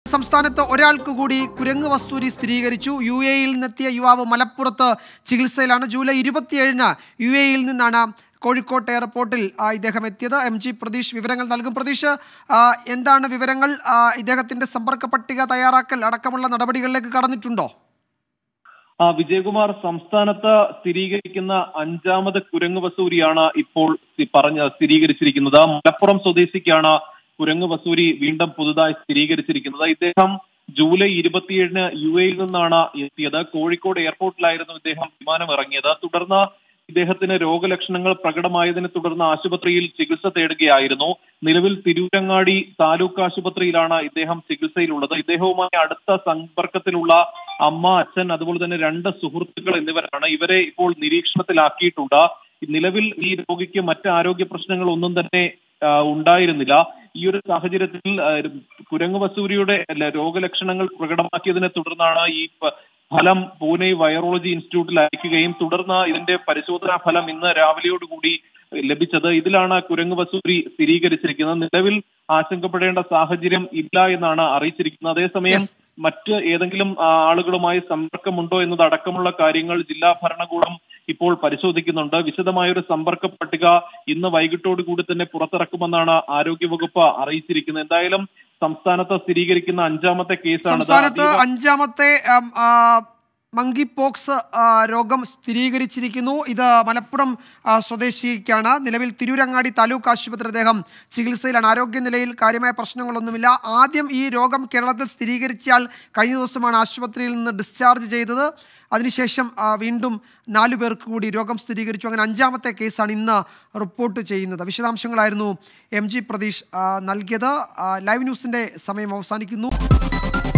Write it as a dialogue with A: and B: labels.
A: സംസ്ഥാനത്ത് ഒരാൾക്ക് കൂടി കുരങ്ങ് വസ്തൂരി സ്ഥിരീകരിച്ചു യു എയിൽ നിന്നെത്തിയ യുവാവ് മലപ്പുറത്ത് ചികിത്സയിലാണ് ജൂലൈ ഇരുപത്തിയേഴിന് യു എയിൽ നിന്നാണ് കോഴിക്കോട്ട് എയർപോർട്ടിൽ ആ, ഇദ്ദേഹം എത്തിയത് എം ജി പ്രതീഷ് വിവരങ്ങൾ നൽകും പ്രതീഷ് ആ, എന്താണ് വിവരങ്ങൾ ആ, ഇദ്ദേഹത്തിന്റെ സമ്പർക്ക പട്ടിക തയ്യാറാക്കൽ അടക്കമുള്ള നടപടികളിലേക്ക് കടന്നിട്ടുണ്ടോ
B: ആ വിജയകുമാർ സംസ്ഥാനത്ത് സ്ഥിരീകരിക്കുന്ന അഞ്ചാമത് കുരങ്ങ് വസൂരിയാണ് ഇപ്പോൾ സ്ഥി- പറഞ്ഞ സ്ഥിരീകരിച്ചിരിക്കുന്നത് മലപ്പുറം സ്വദേശിക്കാണ് കുരങ്ങ് വസൂരി വീണ്ടും പുതുതായി സ്ഥിരീകരിച്ചിരിക്കുന്നത് ഇദ്ദേഹം ജൂലൈ ഇരുപത്തിയേഴിന് യു എയിൽ നിന്നാണ് എത്തിയത് കോഴിക്കോട് എയർപോർട്ടിലായിരുന്നു ഇദ്ദേഹം വിമാനം ഇറങ്ങിയത് തുടർന്ന് ഇദ്ദേഹത്തിന് രോഗലക്ഷണങ്ങൾ പ്രകടമായതിനെ തുടർന്ന് ആശുപത്രിയിൽ ചികിത്സ തേടുകയായിരുന്നു നിലവിൽ തിരൂരങ്ങാടി താലൂക്ക് ആശുപത്രിയിലാണ് ഇദ്ദേഹം ചികിത്സയിലുള്ളത് ഇദ്ദേഹവുമായി അടുത്ത സമ്പർക്കത്തിലുള്ള അമ്മ അച്ഛൻ അതുപോലെ തന്നെ രണ്ട് സുഹൃത്തുക്കൾ എന്നിവരാണ് ഇവരെ ഇപ്പോൾ നിരീക്ഷണത്തിലാക്കിയിട്ടുണ്ട് നിലവിൽ ഈ രോഗിക്ക് മറ്റ് ആരോഗ്യ പ്രശ്നങ്ങൾ ഒന്നും തന്നെ ആ, ഉണ്ടായിരുന്നില്ല ഈ ഒരു സാഹചര്യത്തിൽ ആ, കുരങ്ങ് വസൂരിയുടെ അല്ല, രോഗലക്ഷണങ്ങൾ പ്രകടമാക്കിയതിനെ തുടർന്നാണ് ഈ പ- ഫലം പൂനെ വൈറോളജി ഇൻസ്റ്റിറ്റ്യൂട്ടിൽ അയക്കുകയും തുടർന്ന് ഇതിന്റെ പരിശോധനാ ഫലം ഇന്ന് രാവിലെയോടുകൂടി ലഭിച്ചത് ഇതിലാണ് കുരങ്ങ് വസൂരി സ്ഥിരീകരിച്ചിരിക്കുന്നത് നിലവിൽ ആശങ്കപ്പെടേണ്ട സാഹചര്യം ഇല്ല എന്നാണ് അറിയിച്ചിരിക്കുന്നത് അതേസമയം
A: Yes.
B: മറ്റ് ഏതെങ്കിലും ആ, ആളുകളുമായി സമ്പർക്കമുണ്ടോ എന്നതടക്കമുള്ള കാര്യങ്ങൾ ജില്ലാ ഭരണകൂടം ഇപ്പോൾ പരിശോധിക്കുന്നുണ്ട് വിശദമായൊരു സമ്പർക്ക പട്ടിക ഇന്ന് വൈകിട്ടോടു കൂടി തന്നെ പുറത്തിറക്കുമെന്നാണ് ആരോഗ്യവകുപ്പ് അറിയിച്ചിരിക്കുന്നത് എന്തായാലും സംസ്ഥാനത്ത് സ്ഥിരീകരിക്കുന്ന അഞ്ചാമത്തെ കേസാണ്
A: സംസ്ഥാനത്ത് അഞ്ചാമത്തെ ഉം, ആ, മങ്കി പോക്സ് ആ, രോഗം സ്ഥിരീകരിച്ചിരിക്കുന്നു ഇത് മലപ്പുറം ആ, സ്വദേശിക്കാണ് നിലവിൽ തിരൂരങ്ങാടി താലൂക്ക് ആശുപത്രി അദ്ദേഹം ചികിത്സയിലാണ് ആരോഗ്യനിലയിൽ കാര്യമായ പ്രശ്നങ്ങളൊന്നുമില്ല ആദ്യം ഈ രോഗം കേരളത്തിൽ സ്ഥിരീകരിച്ചാൽ കഴിഞ്ഞ ദിവസമാണ് ആശുപത്രിയിൽ നിന്ന് ഡിസ്ചാർജ് ചെയ്തത് അതിനുശേഷം ആ, വീണ്ടും നാലു പേർക്ക് കൂടി രോഗം സ്ഥിരീകരിച്ചു അങ്ങനെ അഞ്ചാമത്തെ കേസാണ് ഇന്ന് റിപ്പോർട്ട് ചെയ്യുന്നത് വിശദാംശങ്ങളായിരുന്നു എം ജി പ്രതീഷ് ആ, നൽകിയത് ആ, ലൈവ് ന്യൂസിൻ്റെ സമയം അവസാനിക്കുന്നു